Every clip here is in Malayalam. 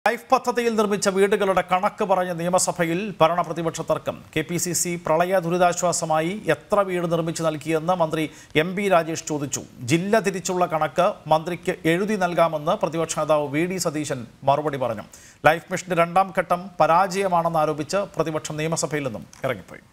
ലൈഫ് പദ്ധതിയിൽ നിർമ്മിച്ച വീടുകളുടെ കണക്ക് പറഞ്ഞ നിയമസഭയിൽ ഭരണ പ്രതിപക്ഷ തർക്കം കെ പി സി സി പ്രളയ ദുരിതാശ്വാസമായി എത്ര വീട് നിർമ്മിച്ചു നൽകിയെന്ന് മന്ത്രി എം ബി രാജേഷ് ചോദിച്ചു ജില്ല തിരിച്ചുള്ള കണക്ക് മന്ത്രിക്ക് എഴുതി നൽകാമെന്ന് പ്രതിപക്ഷ നേതാവ് വി ഡി സതീശൻ മറുപടി പറഞ്ഞു ലൈഫ് മിഷന്റെ രണ്ടാം ഘട്ടം പരാജയമാണെന്ന് ആരോപിച്ച് പ്രതിപക്ഷം നിയമസഭയിൽ നിന്നും ഇറങ്ങിപ്പോയി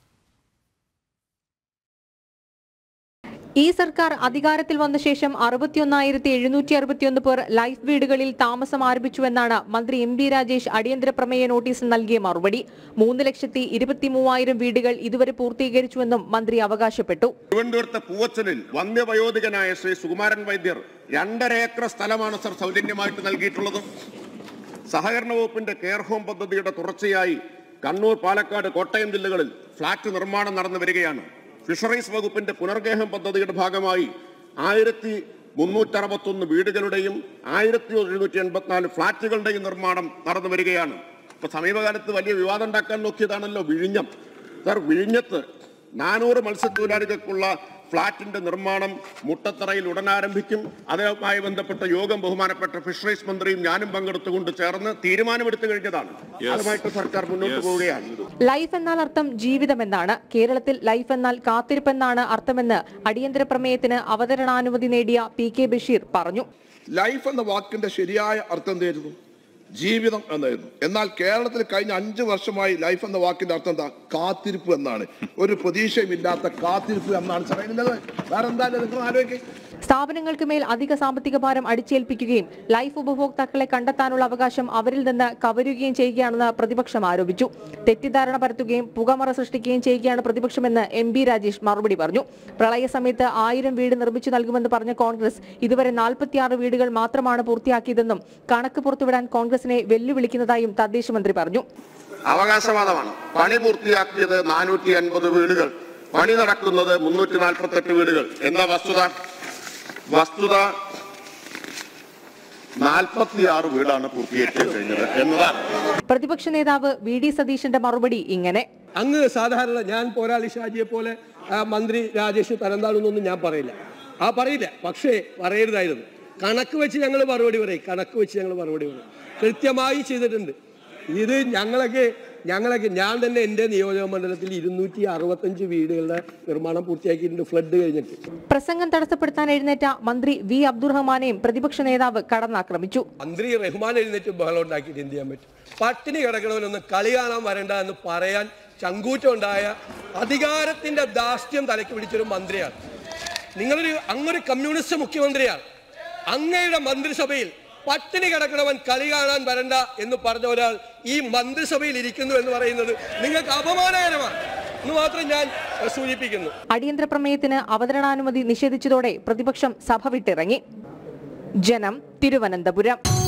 ഈ സർക്കാർ അധികാരത്തിൽ വന്ന ശേഷം അറുപത്തിയൊന്നായിരത്തി എഴുന്നൂറ്റി അറുപത്തിയൊന്ന് പേർ ലൈഫ് വീടുകളിൽ താമസം ആരംഭിച്ചുവെന്നാണ് മന്ത്രി എം ബി രാജേഷ് അടിയന്തര പ്രമേയ നോട്ടീസിൽ നൽകിയ മറുപടി മൂന്ന് ലക്ഷത്തി ഇരുപത്തി മൂവായിരം വീടുകൾ ഇതുവരെ പൂർത്തീകരിച്ചുവെന്നും മന്ത്രി അവകാശപ്പെട്ടു തിരുവനന്തപുരത്തെ പൂവച്ചലിൽ വന്യവയോധികനായ ശ്രീ സുകുമാരൻ വൈദ്യർ രണ്ടര ഏക്കർ സ്ഥലമാണ് സർ സൗജന്യമായിട്ട് നൽകിയിട്ടുള്ളത് സഹകരണ വകുപ്പിന്റെ കെയർ ഹോം പദ്ധതിയുടെ തുടർച്ചയായി കണ്ണൂർ പാലക്കാട് കോട്ടയം ജില്ലകളിൽ ഫ്ളാറ്റ് നിർമ്മാണം നടന്നു വരികയാണ് ഫിഷറീസ് വകുപ്പിന്റെ പുനർഗേഹം പദ്ധതിയുടെ ഭാഗമായി ആയിരത്തി മുന്നൂറ്ററുപത്തൊന്ന് വീടുകളുടെയും ആയിരത്തി എഴുന്നൂറ്റി എൺപത്തിനാല് ഫ്ളാറ്റുകളുടെയും നിർമ്മാണം നടന്നു വരികയാണ് ഇപ്പൊ സമീപകാലത്ത് വലിയ വിവാദം ഉണ്ടാക്കാൻ നോക്കിയതാണല്ലോ വിഴിഞ്ഞം സർ വിഴിഞ്ഞത്ത് നാനൂറ് മത്സ്യത്തൊഴിലാളികൾക്കുള്ള ഫ്ളാറ്റിന്റെ നിർമ്മാണം മുട്ടത്തറയിൽ ഉടൻ ആരംഭിക്കും അതുമായി ബന്ധപ്പെട്ട യോഗം ബഹുമാനപ്പെട്ട ഫിഷറീസ് മന്ത്രിയും ഞാനും പങ്കെടുത്തുകൊണ്ട് ചേർന്ന് തീരുമാനമെടുത്തു കഴിഞ്ഞതാണ് അതുമായിട്ട് സർക്കാർ മുന്നോട്ട് പോവുകയാണ് ലൈഫ് എന്നാൽ അർത്ഥം ജീവിതമെന്നാണ് കേരളത്തിൽ ലൈഫ് എന്നാൽ കാത്തിരിപ്പെന്നാണ് അർത്ഥമെന്ന് അടിയന്തര പ്രമേയത്തിന് അവതരണാനുമതി നേടിയ പി കെ ബഷീർ പറഞ്ഞു ലൈഫ് എന്ന വാക്കിന്റെ ശരിയായ അർത്ഥം എന്തായിരുന്നു ജീവിതം എന്നായിരുന്നു എന്നാൽ കേരളത്തിൽ കഴിഞ്ഞ അഞ്ചു വർഷമായി ലൈഫ് എന്ന വാക്കിന്റെ അർത്ഥം എന്താ കാത്തിരിപ്പ് എന്നാണ് ഒരു പ്രതീക്ഷയുമില്ലാത്ത കാത്തിരിപ്പ് എന്നാണ് പറയുന്നത് വേറെ എന്താ നിങ്ങൾ ആലോചിക്കുക സ്ഥാപനങ്ങൾക്ക് മേൽ അധിക സാമ്പത്തിക ഭാരം അടിച്ചേൽപ്പിക്കുകയും ലൈഫ് ഉപഭോക്താക്കളെ കണ്ടെത്താനുള്ള അവകാശം അവരിൽ നിന്ന് കവരുകയും ചെയ്യുകയാണെന്ന് പ്രതിപക്ഷം ആരോപിച്ചു തെറ്റിദ്ധാരണ പരത്തുകയും പുകമറ സൃഷ്ടിക്കുകയും ചെയ്യുകയാണ് പ്രതിപക്ഷമെന്ന് എം ബി രാജേഷ് മറുപടി പറഞ്ഞു പ്രളയ സമയത്ത് ആയിരം വീട് നിർമ്മിച്ചു നൽകുമെന്ന് പറഞ്ഞ കോൺഗ്രസ് ഇതുവരെ നാൽപ്പത്തിയാറ് വീടുകൾ മാത്രമാണ് പൂർത്തിയാക്കിയതെന്നും കണക്ക് പുറത്തുവിടാൻ കോൺഗ്രസിനെ വെല്ലുവിളിക്കുന്നതായും തദ്ദേശ മന്ത്രി പറഞ്ഞു അവകാശവാദമാണ് പണി പൂർത്തിയാക്കിയത് നാനൂറ്റി അൻപത് വീടുകൾ പണി നടക്കുന്നത് മുന്നൂറ്റി നാൽപ്പത്തെട്ട് വീടുകൾ എന്താ വസ്തുത വസ്തുത നാൽപ്പത്തിയാറ് വീടാണ് പൂർത്തീകരിക്കാൻ കഴിഞ്ഞത് എന്നതാണ് പ്രതിപക്ഷ നേതാവ് വി ഡി സതീശന്റെ മറുപടി ഇങ്ങനെ അങ്ങ് സാധാരണ ഞാൻ പോരാളി ഷാജിയെ പോലെ ആ, മന്ത്രി രാജേഷ് തരംതാണെന്നൊന്നും ഞാൻ പറയില്ല ആ പറയില്ല പക്ഷേ പറയരുതായിരുന്നു കണക്ക് വെച്ച് ഞങ്ങൾ മറുപടി പറയും കണക്ക് വെച്ച് ഞങ്ങൾ മറുപടി പറയും കൃത്യമായി ചെയ്തിട്ടുണ്ട് ഇത് ഞങ്ങളൊക്കെ ഞങ്ങളൊക്കെ ഞാൻ തന്നെ എൻ്റെ നിയോജക മണ്ഡലത്തിൽ ഇരുന്നൂറ്റി അറുപത്തഞ്ച് വീടുകളുടെ നിർമ്മാണം പൂർത്തിയാക്കിയിട്ടുണ്ട് ഫ്ലഡ് കഴിഞ്ഞിട്ട് പ്രസംഗം തടസ്സപ്പെടുത്താൻ എഴുന്നേറ്റ മന്ത്രി വി അബ്ദുറഹ്മാനെയും പ്രതിപക്ഷ നേതാവ് കടന്നാക്രമിച്ചു മന്ത്രി റഹ്മാൻ എഴുന്നേറ്റ് ബഹളം ഉണ്ടാക്കിയിട്ട് എന്ത് ചെയ്യാൻ പറ്റും പട്ടിണി കിടക്കണവനൊന്ന് കളി കാണാൻ വരണ്ട എന്ന് പറയാൻ ചങ്കൂറ്റം ഉണ്ടായ അധികാരത്തിന്റെ ദാസ്യം തലയ്ക്ക് പിടിച്ചൊരു മന്ത്രിയാണ് നിങ്ങളൊരു അങ്ങൊരു കമ്മ്യൂണിസ്റ്റ് മുഖ്യമന്ത്രിയാണ് അങ്ങയുടെ മന്ത്രിസഭയിൽ പട്ടിണി കിടക്കണവൻ കളി കാണാൻ വരണ്ട എന്ന് പറഞ്ഞ ഒരാൾ ഈ മന്ത്രിസഭയിൽ ഇരിക്കുന്നു എന്ന് പറയുന്നത് നിങ്ങൾക്ക് അപമാനകരമാണ് എന്ന് മാത്രം ഞാൻ ഏഹ്, സൂചിപ്പിക്കുന്നു അടിയന്തര പ്രമേയത്തിന് അവതരണാനുമതി നിഷേധിച്ചതോടെ പ്രതിപക്ഷം സഭ വിട്ടിറങ്ങി ജനം തിരുവനന്തപുരം